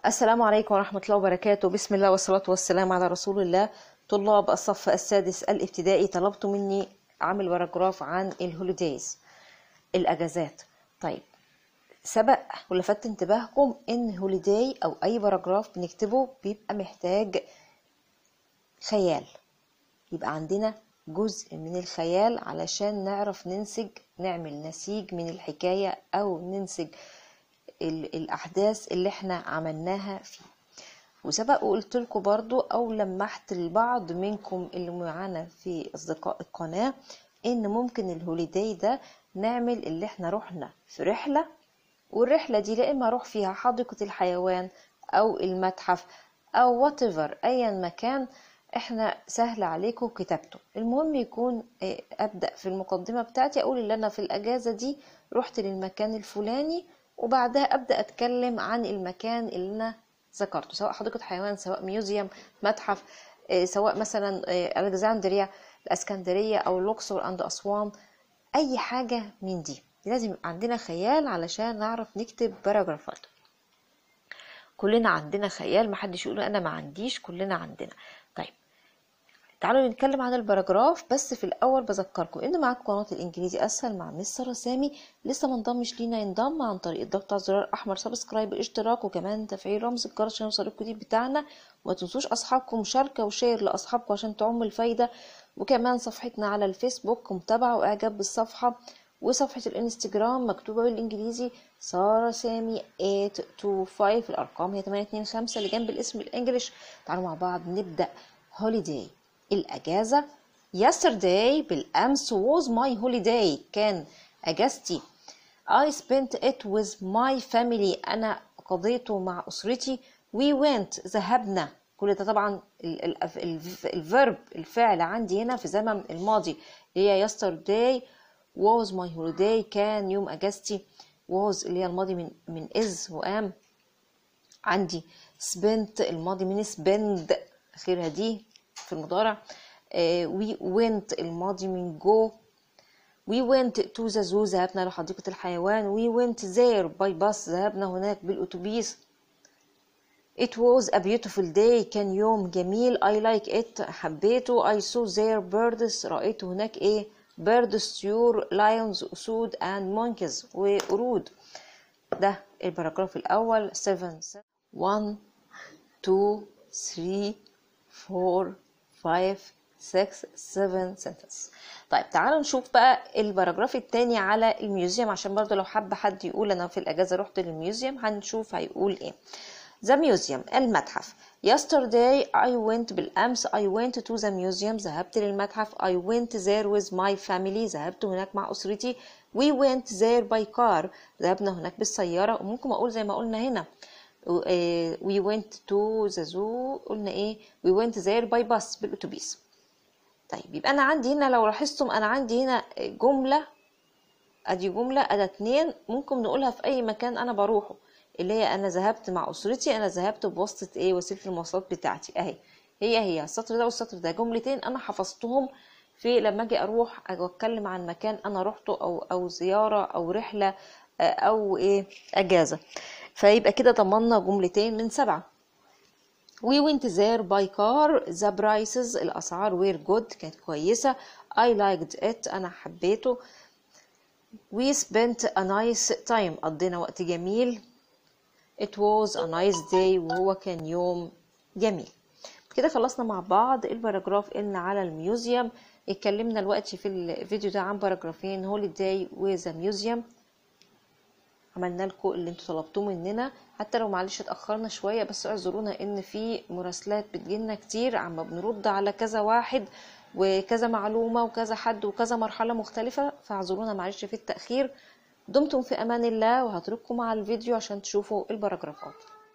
السلام عليكم ورحمة الله وبركاته بسم الله والصلاة والسلام على رسول الله طلاب الصف السادس الابتدائي طلبتوا مني أعمل باراجراف عن الهوليديز الأجازات طيب سبق ولفت انتباهكم ان هوليداي او اي باراجراف بنكتبه بيبقى محتاج خيال يبقى عندنا جزء من الخيال علشان نعرف ننسج نعمل نسيج من الحكاية او ننسج ال- الاحداث اللي احنا عملناها فيه وسبق وقلت لكم برضو او لمحت البعض منكم اللي معانا في اصدقاء القناة ان ممكن الهوليداي ده نعمل اللي احنا رحنا في رحلة والرحلة دي لا اما اروح فيها حديقة الحيوان او المتحف او whatever ايا مكان احنا سهل عليكم كتابته المهم يكون آه، ابدا في المقدمه بتاعتي اقول ان انا في الاجازه دي رحت للمكان الفلاني وبعدها ابدا اتكلم عن المكان اللي انا ذكرته سواء حديقه حيوان سواء ميوزيوم متحف آه، سواء مثلا آه، الكسندريا الاسكندريه او الاقصر عند اسوان اي حاجه من دي لازم يبقى عندنا خيال علشان نعرف نكتب باراجرافات كلنا عندنا خيال محدش يقول انا ما عنديش كلنا عندنا طيب تعالوا نتكلم عن الباراجراف بس في الاول بذكركم ان معاكم قناه الانجليزي اسهل مع مستر سامي لسه ما انضمش لينا ينضم عن طريق الضغط على الزرار الاحمر سبسكرايب الاشتراك وكمان تفعيل رمز الجرس عشان يوصلكم الجديد بتاعنا وما تنسوش اصحابكم مشاركه وشير لاصحابكم عشان تعم الفايده وكمان صفحتنا على الفيسبوك متابعه واعجاب بالصفحه وصفحة الانستجرام مكتوبة بالانجليزي سارة سامي 825 الارقام هي 825 اللي جنب الاسم الانجليش تعالوا مع بعض نبدأ هوليداي الاجازة yesterday بالامس was my holiday كان اجازتي I spent it with my family انا قضيته مع اسرتي we went ذهبنا كل ده طبعا ال- ال- ال- الفيرب الفعل عندي هنا في زمن الماضي اللي هي yesterday was my holiday كان يوم اجازتي was اللي هي الماضي من من is وام عندي spent الماضي من spend اخرها دي في المضارع آه، we went الماضي من go we went to the zoo ذهبنا لحديقة الحيوان we went there by bus ذهبنا هناك بالأتوبيس It was a beautiful day كان يوم جميل I like it حبيته I saw there birds رأيت هناك ايه birds طيور lions أسود and monkeys وقرود ده الباراجراف الأول 7 1 2 3 4 5 6 7 sentence طيب تعالوا نشوف بقى الباراجراف التاني على الميوزيوم عشان برضو لو حب حد يقول انا في الاجازه رحت للميوزيوم هنشوف هيقول ايه The museum المتحف Yesterday I went بالأمس I went to the museum ذهبت للمتحف I went there with my family ذهبت هناك مع أسرتي We went there by car ذهبنا هناك بالسيارة وممكن أقول زي ما قلنا هنا و- آه، We went to the zoo قلنا إيه We went there by bus بالأتوبيس طيب يبقى أنا عندي هنا لو لاحظتم أنا عندي هنا جملة ادي جملة ادي اتنين ممكن نقولها في اي مكان انا بروحه اللي هي انا ذهبت مع اسرتي انا ذهبت بواسطة ايه وسيلة المواصلات بتاعتي اهي هي هي السطر ده والسطر ده جملتين انا حفظتهم في لما اجي اروح أجي اتكلم عن مكان انا روحته او او زيارة او رحلة آه، او ايه اجازة فيبقى كده ضمننا جملتين من سبعة We went there by car the prices الأسعار were good كانت كويسة I liked it أنا حبيته We spent a nice time قضينا وقت جميل It was a nice day وهو كان يوم جميل كده خلصنا مع بعض الباراجراف اللي على الميوزيوم اتكلمنا دلوقتي في الفيديو ده عن باراجرافين هوليداي وذا ميوزيوم عملنا لكم اللي انتوا طلبتوه مننا حتى لو معلش اتاخرنا شويه بس اعذرونا ان في مراسلات بتجيلنا كتير عم بنرد على كذا واحد وكذا معلومه وكذا حد وكذا مرحله مختلفه فاعذرونا معلش في التاخير دمتم في امان الله وهترككم مع الفيديو عشان تشوفوا الباراجرافات